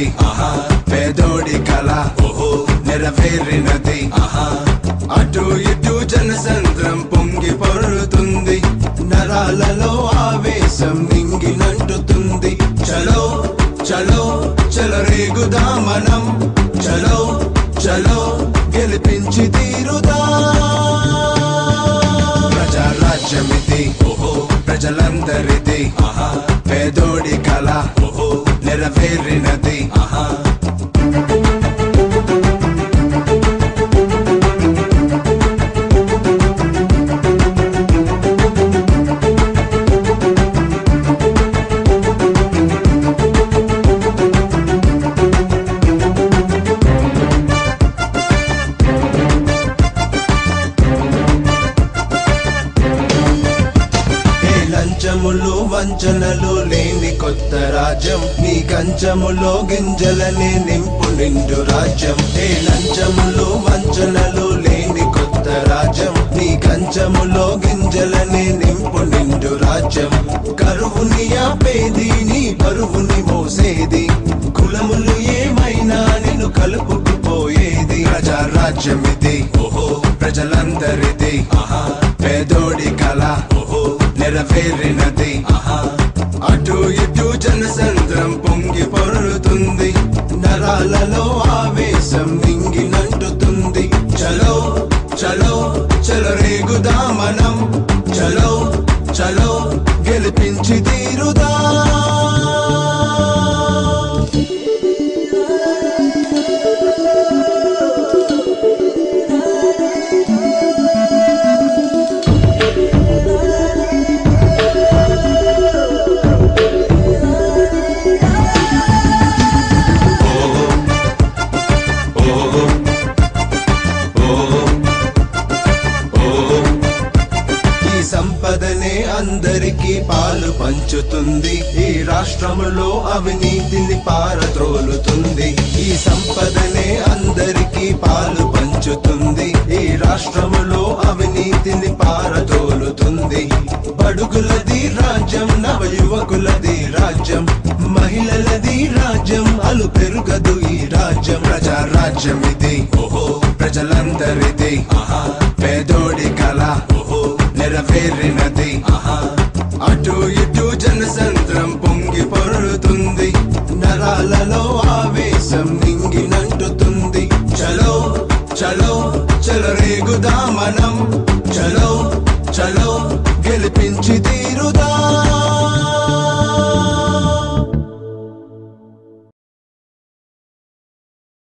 ఆహా పేదోడి కళ ఓహో నెరవేరినది ఆహా అటు ఇటు జనసంద్రం పొంగి పొరులుతుంది నరాలలో ఆవేశం నింగినంటుతుంది చలో చలో చల రేగుదా మనం చలో చలో గెలిపించి తీరుదా ప్రజారాజ్యమిది ఓహో ప్రజలందరిది ఆహా పేదోడి కళ ఓహో నెరవేరినది ఆహా ఏ లంచములు వంచనలు లేని కొత్త రాజ్యం నీ కంచములో గింజలనే నింపు నిండు రాజ్యం ఏ లంచములు వంచనలు లేని కొత్త రాజ్యం నీ కంచములో గింజలనే నింపు నిండు రాజ్యం కరువుని ఆపేది నీ బరువుని మోసేది కులములు ఏమైనా నిన్ను కలుపుకుపోయేది ప్రజా రాజ్యం ఇది ఓహో ప్రజలందరిది ఆహా పేదోడి కళ ఓహో నెరవేరినది ఆహా అటు ఇటు జనసంద్రం పొంగి పొరులుతుంది నరాలలో ఆవేశం నింగినంటుతుంది చలో చలో చల రేగుదా మనం చలో చలో గెలిపించి తీరుదా ఈ సంపదనే అందరికీ పాలు పంచుతుంది ఈ రాష్ట్రములో అవినీతిని పారద్రోలుతుంది ఈ సంపదనే అందరికీ పాలు పంచుతుంది ఈ రాష్ట్రములో అవినీతిని పారద్రోలుతుంది బడుగులది రాజ్యం నవ యువకులది రాజ్యం మహిళలది రాజ్యం అలు పెరుగదు ఈ రాజ్యం ప్రజా రాజ్యం ఇది ఓహో ప్రజలందరిది ఆహా పేదోడి కళ ఓహో నెరవేరినది ఆహా అటు ఇటు జనసంద్రం పొంగి పొరులుతుంది నరాలలో ఆవేశం నింగినంటుతుంది చలో చలో చల రేగుదా మనం